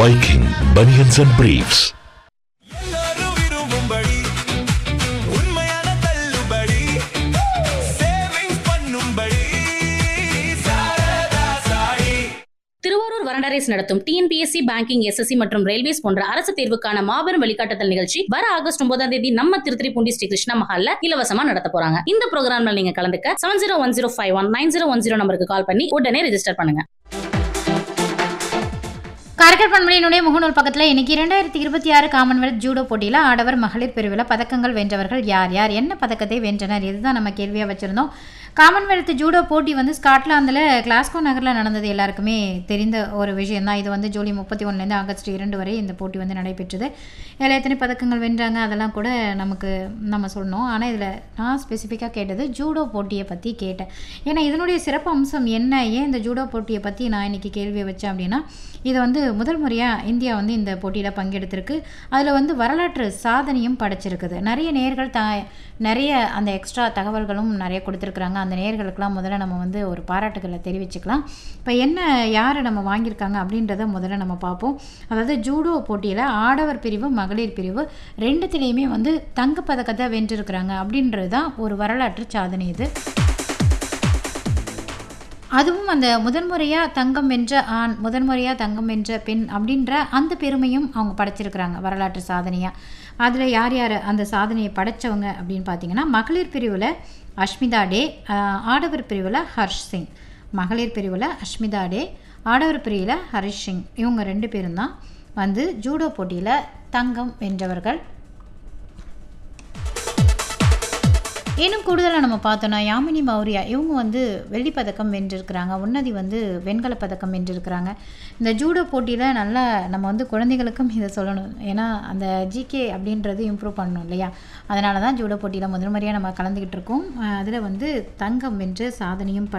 Viking Bunions and Briefs. எல்லாரும் விரும்பும்படி உண்மையான தள்ளுபடி சேவிங்ஸ் பண்ணும்படி சாரதா சாயி திருவாரூர் வரண்டரேஸ் நடத்தும் டிஎன்பிஎஸ்சி பேங்கிங் எஸ்எஸ்சி மற்றும் ரயில்வேஸ் போன்ற அரசு தேர்வுக்கான மாபெரும் வழிகாட்டுதல் நிகழ்ச்சி வர ஆகஸ்ட் ஒன்பதாம் தேதி நம்ம திருத்திரிப்பூண்டி ஸ்ரீ கிருஷ்ணா மஹால்ல இலவசமா நடத்த போறாங்க இந்த ப்ரோக்ராம்ல நீங்க கலந்துக்க seven zero one zero five one nine zero one zero நம்பருக்கு கால் பண்ணி உடனே ரெஜிஸ்டர் பண்ணுங்க காரைக்கால் பண்பலையினுடைய முகநூல் பக்கத்தில் இன்னைக்கு இரண்டாயிரத்தி இருபத்தி ஆறு காமன்வெல்த் ஜூடோ போட்டியில் ஆடவர் மகளிர் பிரிவில் பதக்கங்கள் வென்றவர்கள் யார் யார் என்ன பதக்கத்தை வென்றனர் இதுதான் நம்ம கேள்வியாக வச்சுருந்தோம் காமன்வெல்த் ஜூடோ போட்டி வந்து ஸ்காட்லாந்தில் கிளாஸ்கோ நகரில் நடந்தது எல்லாருக்குமே தெரிந்த ஒரு விஷயம் தான் இது வந்து ஜூலை முப்பத்தி ஒன்றுலேருந்து ஆகஸ்ட் இரண்டு வரை இந்த போட்டி வந்து நடைபெற்றது இதில் எத்தனை பதக்கங்கள் வென்றாங்க அதெல்லாம் கூட நமக்கு நம்ம சொல்லணும் ஆனால் இதில் நான் ஸ்பெசிஃபிக்காக கேட்டது ஜூடோ போட்டியை பற்றி கேட்டேன் ஏன்னா இதனுடைய சிறப்பு அம்சம் என்ன ஏன் இந்த ஜூடோ போட்டியை பற்றி நான் இன்னைக்கு கேள்வி வச்சேன் அப்படின்னா இது வந்து முதல் முறையாக இந்தியா வந்து இந்த போட்டியில் பங்கெடுத்திருக்கு அதில் வந்து வரலாற்று சாதனையும் படைச்சிருக்குது நிறைய நேர்கள் த நிறைய அந்த எக்ஸ்ட்ரா தகவல்களும் நிறைய கொடுத்துருக்குறாங்க அந்த நேர்களுக்கெல்லாம் முதல்ல நம்ம வந்து ஒரு பாராட்டுகளை தெரிவிச்சுக்கலாம் இப்போ என்ன யார் நம்ம வாங்கியிருக்காங்க அப்படின்றத முதல்ல நம்ம பார்ப்போம் அதாவது ஜூடோ போட்டியில் ஆடவர் பிரிவு மகளிர் பிரிவு ரெண்டுத்துலேயுமே வந்து தங்கப்பதக்கத்தை வென்றிருக்கிறாங்க அப்படின்றது தான் ஒரு வரலாற்று சாதனை இது அதுவும் அந்த முதன்முறையாக தங்கம் வென்ற ஆண் முதன்முறையாக தங்கம் வென்ற பெண் அப்படின்ற அந்த பெருமையும் அவங்க படைச்சிருக்கிறாங்க வரலாற்று சாதனையாக அதில் யார் யார் அந்த சாதனையை படைச்சவங்க அப்படின்னு பார்த்தீங்கன்னா மகளிர் பிரிவில் அஷ்மிதா டே ஆஹ், ஆடவர் பிரிவில் ஹர்ஷ் சிங் மகளிர் பிரிவில் அஷ்மிதா டே ஆடவர் பிரிவில் ஹரிஷ் சிங் இவங்க ரெண்டு பேரும் தான் வந்து ஜூடோ போட்டியில் தங்கம் வென்றவர்கள் இன்னும் கூடுதலாக நம்ம பார்த்தோன்னா யாமினி மௌரியா இவங்க வந்து வெள்ளிப் பதக்கம் வென்றிருக்கிறாங்க உன்னதி வந்து வெண்கலப் பதக்கம் வென்றிருக்கிறாங்க இந்த ஜூடோ போட்டியில் நல்லா நம்ம வந்து குழந்தைகளுக்கும் இதை சொல்லணும் ஏன்னா அந்த ஜிகே அப்படின்றது இம்ப்ரூவ் பண்ணணும் இல்லையா அதனால தான் ஜூடோ போட்டியில் முதல் முறையாக நம்ம கலந்துக்கிட்டு இருக்கோம் அதில் வந்து தங்கம் வென்று சாதனையும் ப